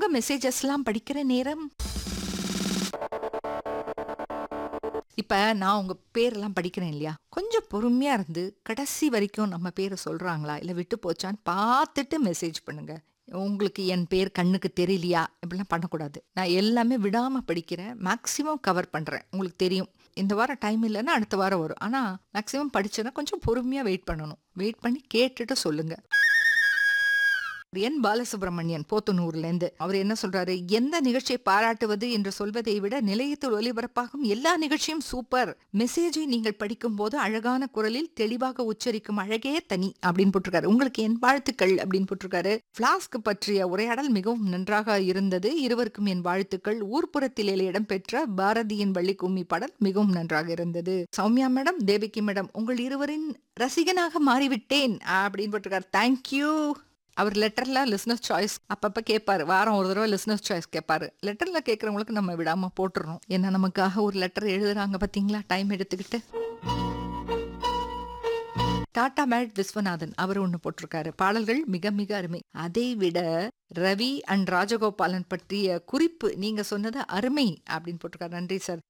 உங்க மெசேஜஸ்லாம் படிக்கிற நேரம் இப்ப நான் உங்க பேரெல்லாம் படிக்கிறேன் இல்லையா கொஞ்சம் பொறுமையா இருந்து கடைசி வரைக்கும் நம்ம பேரை சொல்றாங்களா இல்ல விட்டு போச்சான்னு பார்த்துட்டு மெசேஜ் பண்ணுங்க உங்களுக்கு என் பேர் கண்ணுக்கு தெரியலையா இப்படிலாம் பண்ணக்கூடாது நான் எல்லாமே விடாம படிக்கிறேன் மேக்சிமம் கவர் பண்றேன் உங்களுக்கு தெரியும் இந்த வாரம் டைம் இல்லைன்னா அடுத்த வாரம் வரும் ஆனா மேக்சிமம் படிச்சேன்னா கொஞ்சம் பொறுமையா வெயிட் பண்ணணும் வெயிட் பண்ணி கேட்டுட்டு சொல்லுங்க என் பாலசுப்ரமணியன் போத்தனூர்ல இருந்து அவர் என்ன சொல்றாரு எந்த நிகழ்ச்சியை பாராட்டுவது என்று சொல்வதை விட நிலையத்தில் ஒலிபரப்பாகும் எல்லா நிகழ்ச்சியும் சூப்பர் மெசேஜை நீங்கள் படிக்கும் போது அழகான குரலில் தெளிவாக உச்சரிக்கும் அழகே தனி அப்படின்னு போட்டிருக்காரு உங்களுக்கு என் வாழ்த்துக்கள் அப்படின்னு போட்டிருக்காரு பிளாஸ்க் பற்றிய உரையாடல் மிகவும் நன்றாக இருந்தது இருவருக்கும் என் வாழ்த்துக்கள் ஊர்ப்புறத்தில் இடம்பெற்ற பாரதியின் வள்ளி கும்மி பாடல் மிகவும் நன்றாக இருந்தது சௌமியா மேடம் தேவிகி மேடம் உங்கள் இருவரின் ரசிகனாக மாறிவிட்டேன் அப்படின்னு போட்டிருக்காரு தேங்க்யூ அவர் லெட்டர்ல லிஸ்னஸ் சாய்ஸ் அப்பப்ப கேட்பாரு வாரம் ஒரு தடவை லிஸ்னஸ் சாய்ஸ் கேட்பாரு லெட்டர்ல கேட்கறவங்களுக்கு நம்ம விடாம போட்டுறோம் ஏன்னா நமக்காக ஒரு லெட்டர் எழுதுறாங்க பாத்தீங்களா டைம் எடுத்துக்கிட்டு டாடா மேட் விஸ்வநாதன் அவர் ஒண்ணு போட்டிருக்காரு பாடல்கள் மிக மிக அருமை அதை விட ரவி அண்ட் ராஜகோபாலன் பற்றிய குறிப்பு நீங்க சொன்னது அருமை அப்படின்னு போட்டிருக்காரு நன்றி சார்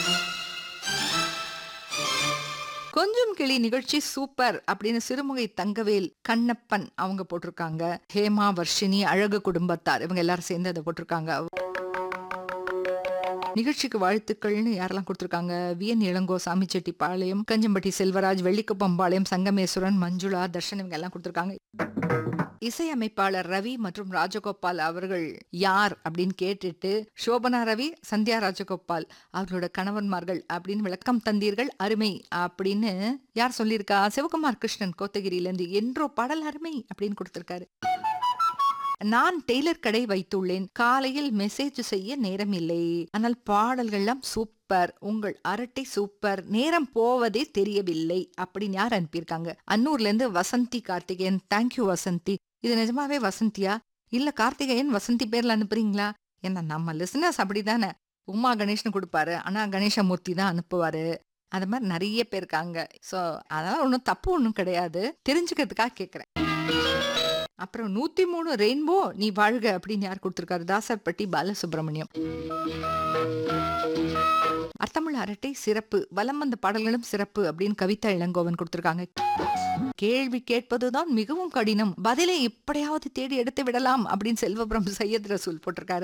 கொஞ்சம் கிளி நிகழ்ச்சி சூப்பர் அப்படின்னு சிறுமுகை தங்கவேல் கண்ணப்பன் அவங்க போட்டிருக்காங்க ஹேமா வர்ஷினி அழகு குடும்பத்தார் இவங்க எல்லாரும் சேர்ந்து அதை போட்டிருக்காங்க நிகழ்ச்சிக்கு வாழ்த்துக்கள்னு யாரெல்லாம் கொடுத்துருக்காங்க விஎன் இளங்கோ சாமிச்செட்டிப்பாளையம் கஞ்சம்பட்டி செல்வராஜ் வெள்ளிக்குப்பம்பாளையம் சங்கமேஸ்வரன் மஞ்சுளா தர்ஷன் இவங்க எல்லாம் கொடுத்துருக்காங்க இசையமைப்பாளர் ரவி மற்றும் ராஜகோபால் அவர்கள் யார் அப்படின்னு கேட்டுட்டு சோபனா ரவி சந்தியா ராஜகோபால் அவர்களோட கணவன்மார்கள் அப்படின்னு விளக்கம் தந்தீர்கள் அருமை அப்படின்னு யார் சொல்லியிருக்கா சிவகுமார் கிருஷ்ணன் கோத்தகிரியிலேருந்து என்றோ பாடல் அருமை அப்படின்னு கொடுத்திருக்காரு நான் டெய்லர் கடை வைத்துள்ளேன் காலையில் மெசேஜ் செய்ய நேரம் இல்லை ஆனால் பாடல்கள்லாம் சூப்பர் உங்கள் அரட்டை சூப்பர் நேரம் போவதே தெரியவில்லை அப்படின்னு யார் அனுப்பியிருக்காங்க அன்னூர்ல இருந்து வசந்தி கார்த்திகேயன் தேங்க்யூ வசந்தி இது நிஜமாவே வசந்தியா இல்ல கார்த்திகேயன் வசந்தி பேர்ல அனுப்புறீங்களா ஏன்னா நம்ம லிசனர்ஸ் அப்படிதானே உமா கணேஷ்னு கொடுப்பாரு ஆனா கணேசமூர்த்தி தான் அனுப்புவாரு அது மாதிரி நிறைய பேர் இருக்காங்க ஸோ அதனால ஒன்றும் தப்பு ஒன்றும் கிடையாது தெரிஞ்சுக்கிறதுக்காக கேட்குறேன் அப்புறம் நூத்தி மூணு ரெயின்போ நீ வாழ்க அப்படின்னு யார் கொடுத்திருக்காரு தாசர்பட்டி பாலசுப்ரமணியம் அர்த்தமுள்ள அரட்டை சிறப்பு வலம் வந்த பாடல்களும் சிறப்பு அப்படின்னு கவிதா இளங்கோவன் கொடுத்திருக்காங்க கேள்வி கேட்பதுதான் மிகவும் கடினம் பதிலை எப்படியாவது தேடி எடுத்து விடலாம் அப்படின்னு செல்வபுரம் சையத் ரசூல் போட்டிருக்காரு